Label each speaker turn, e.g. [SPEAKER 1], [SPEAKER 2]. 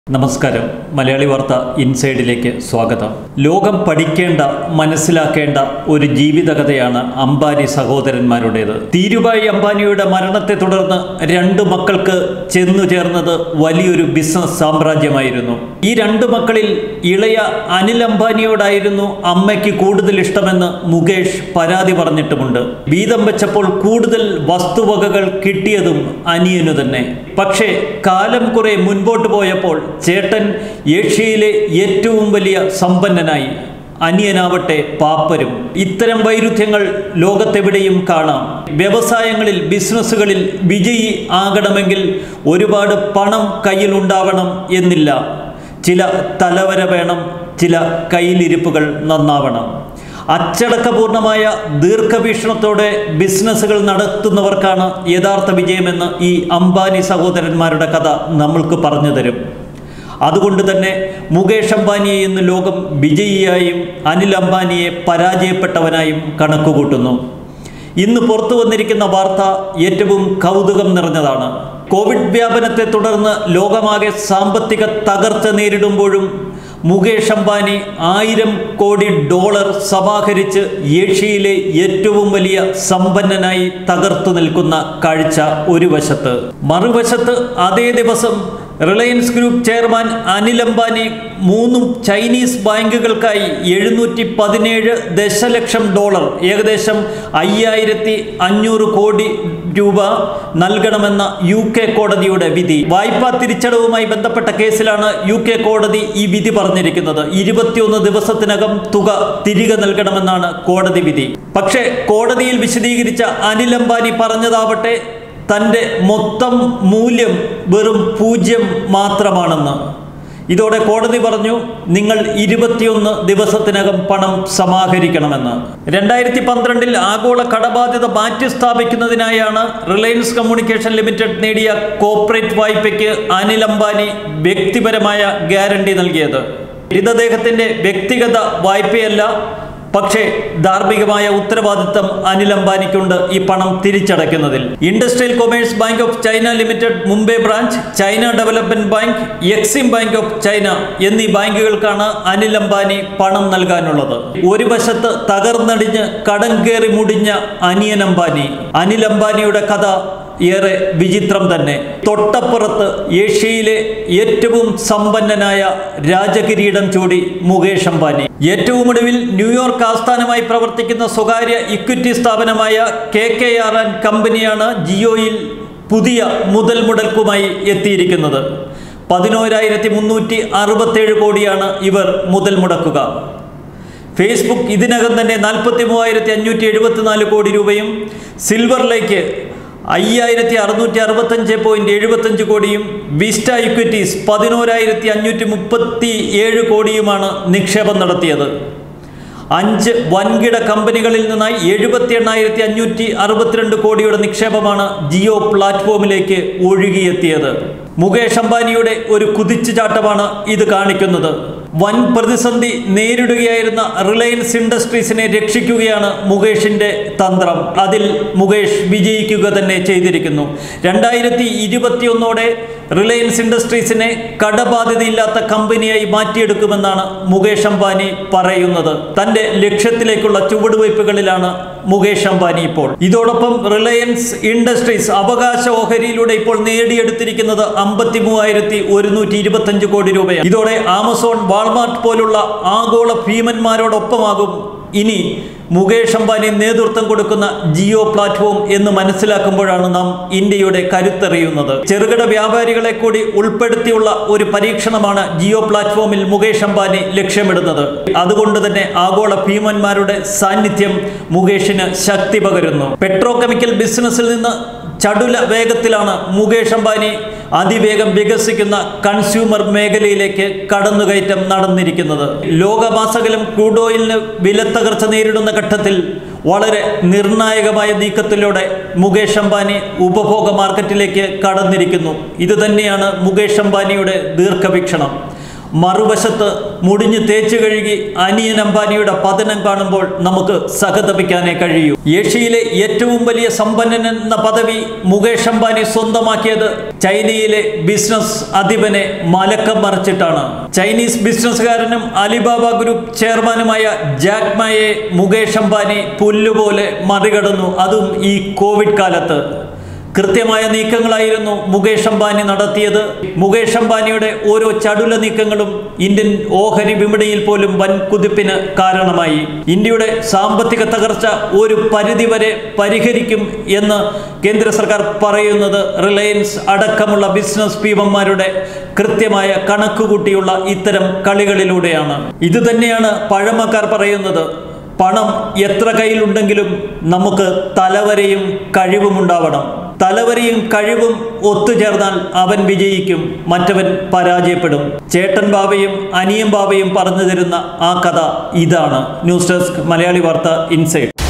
[SPEAKER 1] നമസ്കാരം മലയാളി വാർത്ത ഇൻസൈഡിലേക്ക് സ്വാഗതം ലോകം പഠിക്കേണ്ട മനസ്സിലാക്കേണ്ട ഒരു ജീവിതകഥയാണ് അംബാനി സഹോദരന്മാരുടേത് ധീരുഭായ് അംബാനിയുടെ മരണത്തെ തുടർന്ന് രണ്ട് മക്കൾക്ക് ചെന്നു ചേർന്നത് വലിയൊരു ബിസിനസ് സാമ്രാജ്യമായിരുന്നു ഈ രണ്ട് മക്കളിൽ ഇളയ അനിൽ അംബാനിയോടായിരുന്നു അമ്മയ്ക്ക് കൂടുതൽ ഇഷ്ടമെന്ന് മുകേഷ് പരാതി പറഞ്ഞിട്ടുമുണ്ട് വീതം വെച്ചപ്പോൾ കൂടുതൽ വസ്തുവകകൾ കിട്ടിയതും അനിയനു തന്നെ പക്ഷേ കാലം കുറെ മുൻപോട്ട് പോയപ്പോൾ ചേട്ടൻ ഏഷ്യയിലെ ഏറ്റവും വലിയ സമ്പന്നനായി അനിയനാവട്ടെ പാപ്പരും ഇത്തരം വൈരുദ്ധ്യങ്ങൾ ലോകത്തെവിടെയും കാണാം വ്യവസായങ്ങളിൽ ബിസിനസ്സുകളിൽ വിജയി ആകണമെങ്കിൽ ഒരുപാട് പണം കയ്യിലുണ്ടാവണം എന്നില്ല ചില തലവര വേണം ചില കയ്യിലിരിപ്പുകൾ നന്നാവണം അച്ചടക്കപൂർണമായ ദീർഘവീക്ഷണത്തോടെ ബിസിനസ്സുകൾ നടത്തുന്നവർക്കാണ് യഥാർത്ഥ വിജയമെന്ന് ഈ അംബാനി സഹോദരന്മാരുടെ കഥ നമ്മൾക്ക് പറഞ്ഞു തരും അതുകൊണ്ട് തന്നെ മുകേഷ് അംബാനിയെ ഇന്ന് ലോകം വിജയിയായും അനിൽ അംബാനിയെ പരാജയപ്പെട്ടവനായും കണക്കുകൂട്ടുന്നു ഇന്ന് പുറത്തു വന്നിരിക്കുന്ന വാർത്ത ഏറ്റവും കൗതുകം നിറഞ്ഞതാണ് കോവിഡ് വ്യാപനത്തെ തുടർന്ന് ലോകമാകെ സാമ്പത്തിക തകർച്ച നേരിടുമ്പോഴും മുകേഷ് അംബാനി ആയിരം കോടി ഡോളർ സമാഹരിച്ച് ഏഷ്യയിലെ ഏറ്റവും വലിയ സമ്പന്നനായി തകർത്തു നിൽക്കുന്ന കാഴ്ച ഒരു വശത്ത് മറുവശത്ത് അതേ ദിവസം Reliance group chairman Anil Ambani മൂന്നും ചൈനീസ് ബാങ്കുകൾക്കായി എഴുന്നൂറ്റി പതിനേഴ് ദശലക്ഷം ഡോളർ ഏകദേശം അയ്യായിരത്തി അഞ്ഞൂറ് കോടി രൂപ നൽകണമെന്ന യു കെ കോടതിയുടെ വിധി വായ്പാ തിരിച്ചടവുമായി ബന്ധപ്പെട്ട കേസിലാണ് യു കെ കോടതി ഈ വിധി പറഞ്ഞിരിക്കുന്നത് ഇരുപത്തിയൊന്ന് ദിവസത്തിനകം തുക തിരികെ നൽകണമെന്നാണ് കോടതി വിധി പക്ഷേ കോടതിയിൽ വിശദീകരിച്ച അനിൽ അംബാനി പറഞ്ഞതാവട്ടെ തൻ്റെ മൊത്തം മൂല്യം വെറും പൂജ്യം മാത്രമാണെന്ന് ഇതോടെ കോടതി പറഞ്ഞു നിങ്ങൾ ഇരുപത്തിയൊന്ന് ദിവസത്തിനകം പണം സമാഹരിക്കണമെന്ന് രണ്ടായിരത്തി പന്ത്രണ്ടിൽ ആഗോള കടബാധ്യത മാറ്റി സ്ഥാപിക്കുന്നതിനായാണ് റിലയൻസ് കമ്മ്യൂണിക്കേഷൻ ലിമിറ്റഡ് നേടിയ കോർപ്പറേറ്റ് വായ്പയ്ക്ക് അനിൽ അംബാനി വ്യക്തിപരമായ ഗ്യാരണ്ടി നൽകിയത് ഇത് അദ്ദേഹത്തിൻ്റെ വ്യക്തിഗത വായ്പയല്ല പക്ഷേ ധാർമ്മികമായ ഉത്തരവാദിത്തം അനിൽ അംബാനിക്കുണ്ട് ഈ പണം തിരിച്ചടയ്ക്കുന്നതിൽ industrial commerce bank of China limited Mumbai branch China development bank Exim bank of China എന്നീ ബാങ്കുകൾക്കാണ് അനിൽ അംബാനി പണം നൽകാനുള്ളത് ഒരു വശത്ത് തകർന്നടിഞ്ഞ് കടം കയറി മുടിഞ്ഞ അനിയൻ അംബാനി അനിൽ അംബാനിയുടെ കഥ ഏറെ വിചിത്രം തന്നെ തൊട്ടപ്പുറത്ത് ഏഷ്യയിലെ ഏറ്റവും സമ്പന്നനായ രാജകിരീടം ചൂടി മുകേഷ് അംബാനി ഏറ്റവും ഒടുവിൽ ന്യൂയോർക്ക് ആസ്ഥാനമായി പ്രവർത്തിക്കുന്ന സ്വകാര്യ ഇക്വിറ്റി സ്ഥാപനമായ കെ കെ ആർ ആൻഡ് കമ്പനിയാണ് ജിയോയിൽ പുതിയ മുതൽ മുടക്കുമായി എത്തിയിരിക്കുന്നത് പതിനോരായിരത്തി മുന്നൂറ്റി അറുപത്തേഴ് കോടിയാണ് ഇവർ മുതൽ മുടക്കുക ഫേസ്ബുക്ക് ഇതിനകം തന്നെ നാൽപ്പത്തി മൂവായിരത്തി അഞ്ഞൂറ്റി എഴുപത്തിനാല് കോടി രൂപയും സിൽവർ ലേക്ക് അയ്യായിരത്തി അറുന്നൂറ്റി അറുപത്തഞ്ച് പോയിന്റ് എഴുപത്തഞ്ച് കോടിയും വിസ്റ്റ ഇക്വിറ്റീസ് പതിനോരായിരത്തി അഞ്ഞൂറ്റി മുപ്പത്തി ഏഴ് കോടിയുമാണ് നിക്ഷേപം നടത്തിയത് അഞ്ച് വൻകിട കമ്പനികളിൽ നിന്നായി എഴുപത്തി എണ്ണായിരത്തി അഞ്ഞൂറ്റി അറുപത്തിരണ്ട് കോടിയുടെ നിക്ഷേപമാണ് ജിയോ പ്ലാറ്റ്ഫോമിലേക്ക് ഒഴുകിയെത്തിയത് മുകേഷ് അംബാനിയുടെ ഒരു കുതിച്ചുചാട്ടമാണ് ഇത് കാണിക്കുന്നത് വൻ പ്രതിസന്ധി നേരിടുകയായിരുന്ന റിലയൻസ് ഇൻഡസ്ട്രീസിനെ രക്ഷിക്കുകയാണ് മുകേഷിന്റെ തന്ത്രം അതിൽ മുകേഷ് വിജയിക്കുക തന്നെ ചെയ്തിരിക്കുന്നു രണ്ടായിരത്തി ഇരുപത്തിയൊന്നോടെ റിലയൻസ് ഇൻഡസ്ട്രീസിനെ കടബാധ്യതയില്ലാത്ത കമ്പനിയായി മാറ്റിയെടുക്കുമെന്നാണ് മുകേഷ് അംബാനി പറയുന്നത് തന്റെ ലക്ഷ്യത്തിലേക്കുള്ള ചുവടുവയ്പ്പുകളിലാണ് മുകേഷ് അംബാനി ഇപ്പോൾ ഇതോടൊപ്പം റിലയൻസ് ഇൻഡസ്ട്രീസ് അവകാശ ഓഹരിയിലൂടെ ഇപ്പോൾ നേടിയെടുത്തിരിക്കുന്നത് അമ്പത്തി മൂവായിരത്തി ഒരുന്നൂറ്റി ഇരുപത്തഞ്ച് കോടി രൂപയാണ് ഇതോടെ ആമസോൺ വാൾമാർട്ട് പോലുള്ള ആഗോള ഭീമന്മാരോടൊപ്പമാകും ഇനി മുകേഷ് അംബാനി നേതൃത്വം കൊടുക്കുന്ന ജിയോ പ്ലാറ്റ്ഫോം എന്ന് മനസ്സിലാക്കുമ്പോഴാണ് നാം ഇന്ത്യയുടെ കരുത്തറിയുന്നത് ചെറുകിട വ്യാപാരികളെ കൂടി ഉൾപ്പെടുത്തിയുള്ള ഒരു പരീക്ഷണമാണ് ജിയോ പ്ലാറ്റ്ഫോമിൽ മുകേഷ് അംബാനി ലക്ഷ്യമിടുന്നത് അതുകൊണ്ട് തന്നെ ആഗോള ഭീമന്മാരുടെ സാന്നിധ്യം മുകേഷിന് ശക്തി പകരുന്നു പെട്രോ കെമിക്കൽ ബിസിനസ്സിൽ നിന്ന് ചടുല വേഗത്തിലാണ് മുകേഷ് അംബാനി അതിവേഗം വികസിക്കുന്ന കൺസ്യൂമർ മേഖലയിലേക്ക് കടന്നുകയറ്റം നടന്നിരിക്കുന്നത് ലോകമാസകലം ക്രൂഡ് ഓയിലിന് വിലത്തകർച്ച നേരിടുന്ന ഘട്ടത്തിൽ വളരെ നിർണായകമായ നീക്കത്തിലൂടെ മുകേഷ് അംബാനി ഉപഭോഗ മാർക്കറ്റിലേക്ക് കടന്നിരിക്കുന്നു ഇത് തന്നെയാണ് മുകേഷ് അംബാനിയുടെ ദീർഘവീക്ഷണം മറുവശത്ത് മുടിഞ്ഞു തേച്ചു കഴുകി അനിയൻ അംബാനിയുടെ പതനം കാണുമ്പോൾ നമുക്ക് സഹതപിക്കാനേ കഴിയൂ ഏഷ്യയിലെ ഏറ്റവും വലിയ സമ്പന്നൻ എന്ന പദവി മുകേഷ് അംബാനി സ്വന്തമാക്കിയത് ചൈനയിലെ ബിസിനസ് അധിപനെ മലക്കം മറിച്ചിട്ടാണ് ചൈനീസ് ബിസിനസ്സുകാരനും അലിബാബ ഗ്രൂപ്പ് ചെയർമാനുമായ ജാക്ക് മായെ മുകേഷ് അംബാനി പുല്ലുപോലെ മറികടന്നു അതും ഈ കോവിഡ് കാലത്ത് കൃത്യമായ നീക്കങ്ങളായിരുന്നു മുകേഷ് അംബാനി നടത്തിയത് മുകേഷ് അംബാനിയുടെ ഓരോ ചടുല നീക്കങ്ങളും ഇന്ത്യൻ ഓഹരി വിപണിയിൽ പോലും വൻ കുതിപ്പിന് കാരണമായി ഇന്ത്യയുടെ സാമ്പത്തിക തകർച്ച ഒരു പരിധിവരെ പരിഹരിക്കും എന്ന് കേന്ദ്ര സർക്കാർ പറയുന്നത് റിലയൻസ് അടക്കമുള്ള ബിസിനസ് ഭീമന്മാരുടെ കൃത്യമായ കണക്കുകൂട്ടിയുള്ള ഇത്തരം കളികളിലൂടെയാണ് ഇത് തന്നെയാണ് പഴമക്കാർ പറയുന്നത് പണം എത്ര കയ്യിലുണ്ടെങ്കിലും നമുക്ക് തലവരെയും കഴിവുമുണ്ടാവണം തലവരെയും കഴിവും ഒത്തുചേർന്നാൽ അവൻ വിജയിക്കും മറ്റവൻ പരാജയപ്പെടും ചേട്ടൻ ബാബയും അനിയൻ ബാബയും പറഞ്ഞു തരുന്ന ആ കഥ ഇതാണ് ന്യൂസ് ഡെസ്ക് മലയാളി വാർത്ത ഇൻസൈഡ്